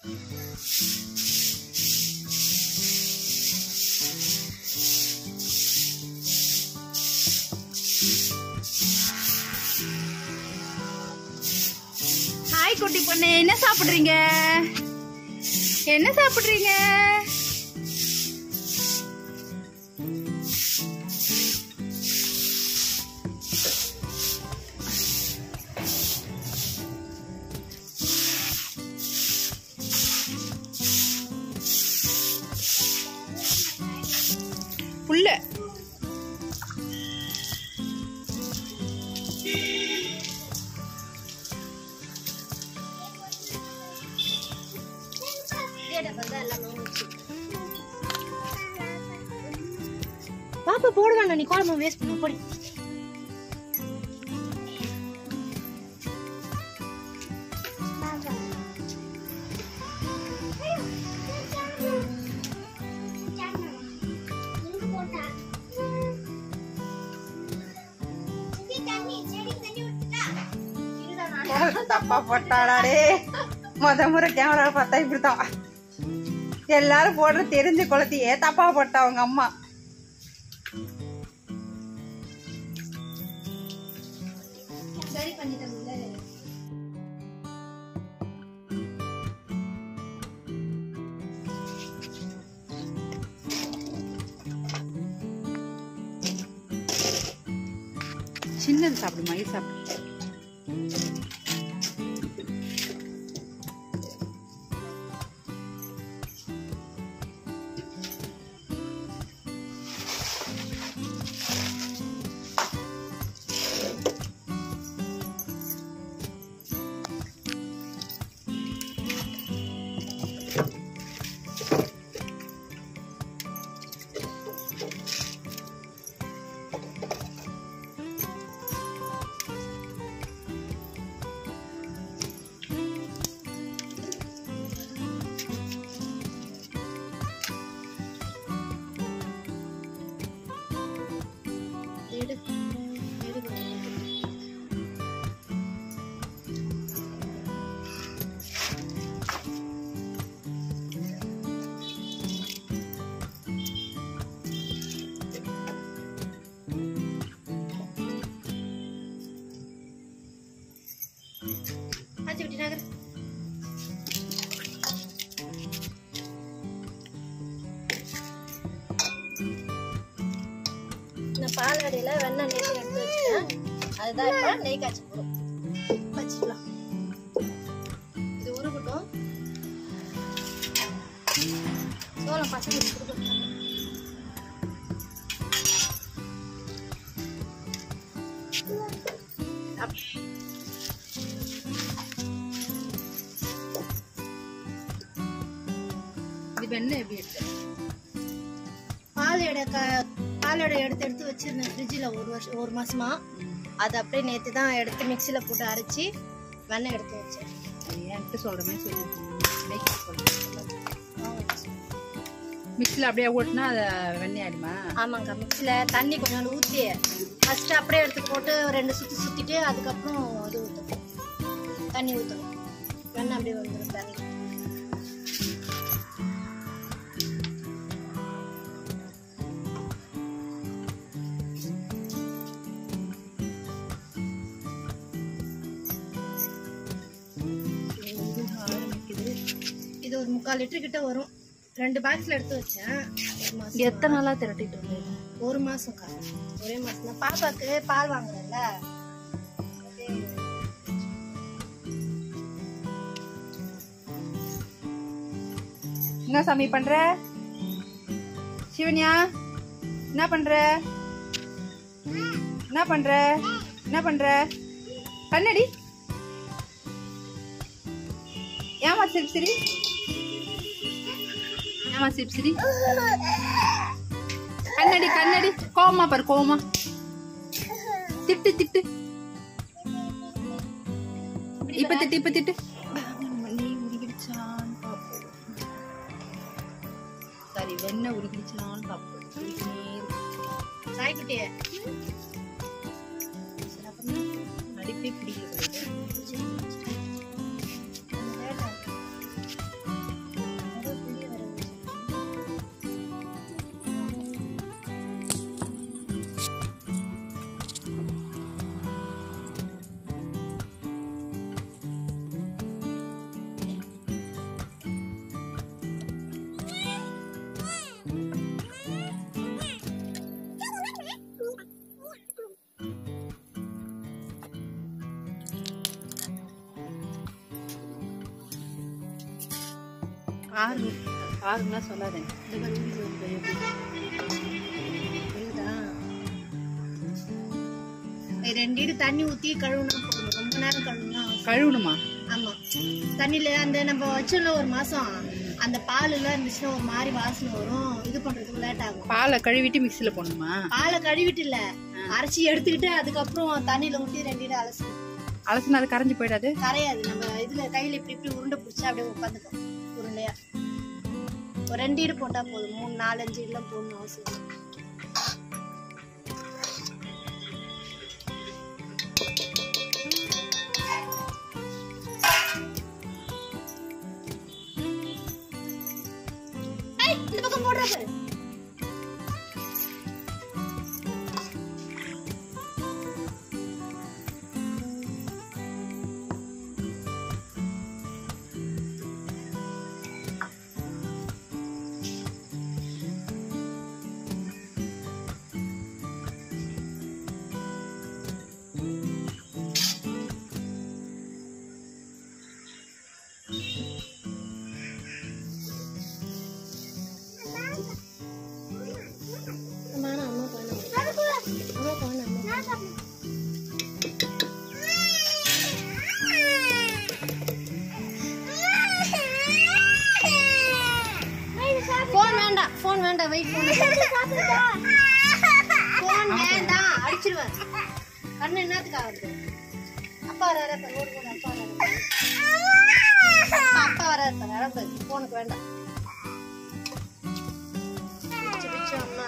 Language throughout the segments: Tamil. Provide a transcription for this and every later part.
ஹாய் குட்டி பொண்ணு என்ன சாப்பிடுறீங்க என்ன சாப்பிடுறீங்க புல்ல பாப்பா போட வேண்டாம் நீ குழம்பு வேஸ்ட் பண்ண போடி தப்பா போட்டாடாடே முத முறை கேமரா பார்த்தா இப்படிதான் எல்லாரும் போடுற தெரிஞ்ச குளத்தையே தப்பா போட்டா அவங்க அம்மா சரி பண்ணிட்டேன்ல சின்னது சாப்பிடுமா இது சாப்பிடு எடு எடு ஆச்சு விட்டு நகர் நான் பால் வடையில வெண்ணெய் நெய் எடுத்து வச்சுட்டேன் அதுதான் இப்போ நெய் காய்ச்சி போடும் வச்சுக்கலாம் இது உருகட்டும் சோளம் பச்சை மிளகாய் கொடுக்கணும் இது வெண்ணெய் எப்படி எடுத்து பால் எடை க பால் எடை எடுத்து எடுத்து வச்சிருந்தேன் ஃப்ரிட்ஜில் ஒரு வருஷம் ஒரு மாசமா அது அப்படியே நேற்று தான் எடுத்து மிக்சியில் போட்டு அரைச்சி வெண்ணெய் எடுத்து வச்சேன் என்கிட்ட சொல்ற மாதிரி சொல்லி மிக்சியில் அப்படியே ஓட்டினா அதை வெண்ணெய் ஆயிடுமா ஆமாங்க மிக்சியில் தண்ணி கொஞ்சம் ஊற்றி ஃபஸ்ட்டு அப்படியே எடுத்து போட்டு ரெண்டு சுற்றி சுற்றிட்டு அதுக்கப்புறம் இது ஊற்றணும் தண்ணி ஊற்றணும் வெண்ணெய் அப்படியே வந்துடும் தண்ணி இது ஒரு முக்கால் லிட்டர் கிட்ட வரும் ரெண்டு பாக்ஸ்ல எடுத்து வச்சேன் ஒரு மாசம் எத்தனை நாளா திரட்டிட்டு வந்தீங்க ஒரு மாசம் கா ஒரே மாசம் தான் பாப்பாக்கு பால் வாங்குறேன்ல என்ன சாமி பண்ற சிவன்யா என்ன பண்ற என்ன பண்ற என்ன பண்ற கண்ணடி ஏமா சிரி சிரி ஏமா சிரி சிரி கண்ணடி கண்ணடி கோவமா பாரு கோவமா திட்டு திட்டு இப்ப திட்டு இப்ப திட்டு நீ உருகிடுச்சான்னு பாப்போம் சரி வெண்ணெய் உருகிடுச்சான்னு பாப்போம் உருகினே இருக்கு. சாய்க்குட்டியே நடிப்பே பிடிக்கல ஆறு ஆறுன்னா சொல்லாதேங்க இந்த மாதிரி உருகி வருது எப்படி புரியுதா இது ரெண்டு இடு தண்ணி ஊத்தி கழுவுனா போதும் ரொம்ப நேரம் கழுவுனா அவசியம். கழுவணுமா ஆமா தண்ணியில அந்த நம்ம வச்சோம்ல ஒரு மாசம் அந்த பால் எல்லாம் இருந்துச்சுன்னா ஒரு மாதிரி வாசனை வரும் இது பண்றதுக்கு லேட் ஆகும் பாலை கழுவிட்டு மிக்சியில் போடணுமா பாலை கழுவிட்டு இல்ல அரைச்சி எடுத்துக்கிட்டு அதுக்கப்புறம் தண்ணியில ஊத்தி ரெண்டு இடு அலசி அலசினா அது கரைஞ்சு போயிடாது கரையாது நம்ம இதுல கையில இப்படி இப்படி உருண்டை பிடிச்சா அப்படியே உட்காந்துக்கும் உருண்டையா ஒரு ரெண்டு இடு போட்டா போதும் மூணு நாலஞ்சு இடலாம் போடணும் அவசியம் இல்லை. ஏய், இந்த பக்கம் போடுறா பாரு அம்மா, அம்மா காணோம். அம்மா காணோம், அம்மா. போன் வேண்டாம் போன் வேண்டாம் வை போன் போன் வேண்டாம் அடிச்சிருவேன் கண்ணு என்னத்துக்கு ஆகுது அப்பா வராரு அப்பா ஓடு ஓடு அப்பா வராரு அப்பா அப்பா வராரு பாரு அழகு போனுக்கு வேண்டாம் பிச்சு, பிச்சு, அம்மா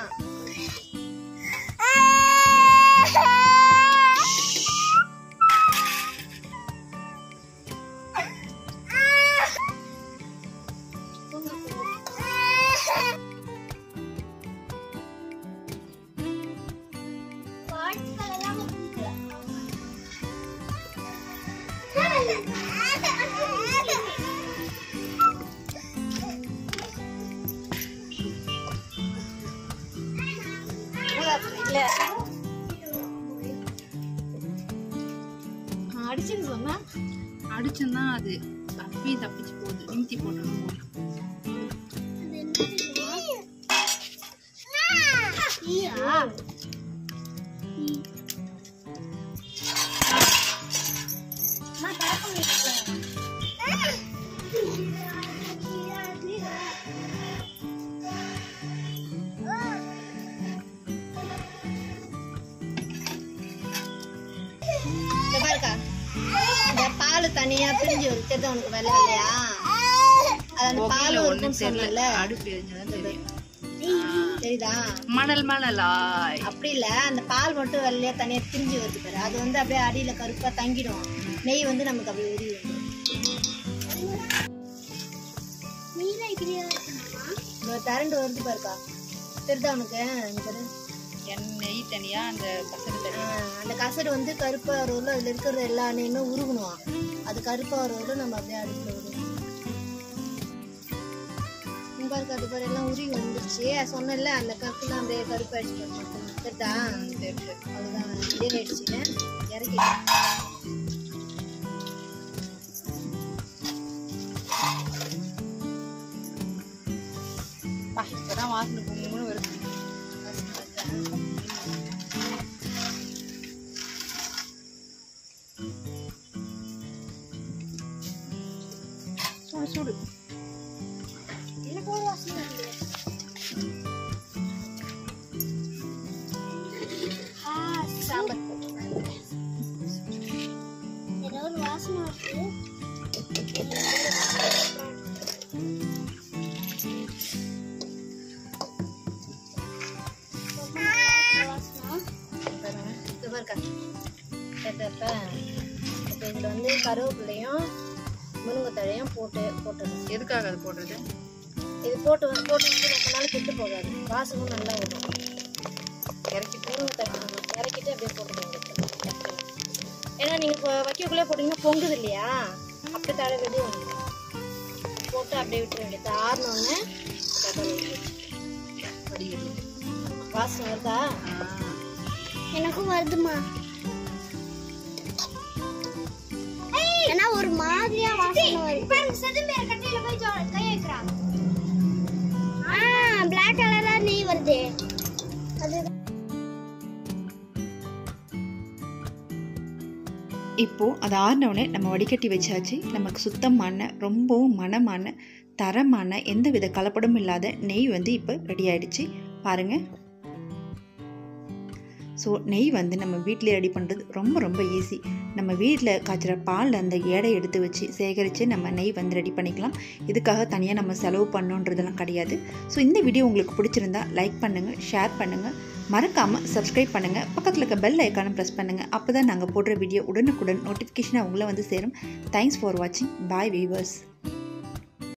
இல்ல அடிச்சுன்னு சொன்னா அடிச்சுன்னா அது தப்பி தப்பிச்சு போகுது நிமித்தி போட்டணும் இந்த பாருக்கா இந்த பால் தனியா பிரிஞ்சு வருது தெரியுதா உனக்கு வெள்ளை வெள்ளையா அது அந்த பால் ஒன்றும் இருக்குன்னு தெரியல சொன்னல அடுப்பு எரிஞ்சதான் தெரியும் தெரியுதா மணல் மணலாய் அப்படி இல்ல அந்த பால் மட்டும் வெள்ளையா தனியா பிரிஞ்சு வருது பாரு அது வந்து அப்படியே அடியில கருப்பா தங்கிடும் நெய் வந்து நமக்கு அப்படியே உரி இந்த தரண்டு வருது பாருக்கா தெரியுதா உனக்கு இங்க பாரு. எண்ணெய் தனியா அந்த பசங்க ஆ, தனியா அந்த கசடு வந்து கருப்பா வரல அதுல இருக்கிற எல்லா எண்ணெயுமே உருகணும் அது கருப்பா வரல நம்ம அப்படியே அடுப்புல விடுவோம் இங்க பாருக்க அது பாரு எல்லாம் உருகி வந்துருச்சு சொன்னல அந்த கப்புலாம் அப்படியே கருப்பு அடிச்சு தெரியுதா தெரியுது. அதுதான் இதே ஆயிடுச்சு இறக்கி பா இப்பதான் வாசனை கும்முன்னு வருது சூடு சூடு எனக்கு ஒரு வாசனை வருது. சாம்பார் போட்டு. ஏதோ ஒரு வாசனை வருது பாருங்க இது பாருக்கா கேட்டப்ப இப்போ இதில் வந்து கருவேப்பிலையும் முருங்கைத்தழையும் போட்டு போட்டுடணும் எதுக்காக அது போடுறது இது போட்டு வந்து போட்டு வந்து ரொம்ப நாள் கெட்டு போகாது வாசமும் நல்லா வரும் இறக்கிட்டு முருங்கைத்தழை ஆமா, இறக்கிட்டு அப்படியே போட்டுடுங்க ஏன்னா நீங்கள் இப்போ வைக்கக்குள்ளே போட்டிங்கன்னா பொங்குது இல்லையா அப்படியே தழை வெளியே வந்துடும் போட்டு அப்படியே விட்டுற வேண்டியது ஆறினோடனே வடிகட்டி வாசம் வருதா ஆ எனக்கும் வருதுமா ஏன்னா ஒரு மாதிரியா வாசனை வருது பாருங்க செது மேல கட்டையில போய் கை வைக்கிறாங்க நெய் வருது அது இப்போது அது ஆறினவுடனே நம்ம வடிகட்டி வச்சாச்சு நமக்கு சுத்தமான ரொம்பவும் மனமான தரமான எந்த வித கலப்படமும் இல்லாத நெய் வந்து இப்போ ரெடி ஆயிடுச்சு பாருங்கள் ஸோ நெய் வந்து நம்ம வீட்டிலே ரெடி பண்ணுறது ரொம்ப ரொம்ப ஈஸி நம்ம வீட்டில் காய்ச்சுற பாலில் அந்த எடை எடுத்து வச்சு சேகரித்து நம்ம நெய் வந்து ரெடி பண்ணிக்கலாம் இதுக்காக தனியாக நம்ம செலவு பண்ணோன்றதெல்லாம் கிடையாது ஸோ இந்த வீடியோ உங்களுக்கு பிடிச்சிருந்தா லைக் பண்ணுங்கள் ஷேர் பண்ணுங்கள் மறக்காமல் சப்ஸ்கிரைப் பண்ணுங்கள் பக்கத்தில் இருக்க பெல் ஐக்கானை ப்ரெஸ் பண்ணுங்கள் அப்போ தான் நாங்கள் போடுற வீடியோ உடனுக்குடன் நோட்டிஃபிகேஷன் உங்களை வந்து சேரும் தேங்க்ஸ் ஃபார் வாட்சிங் பாய் வீவர்ஸ்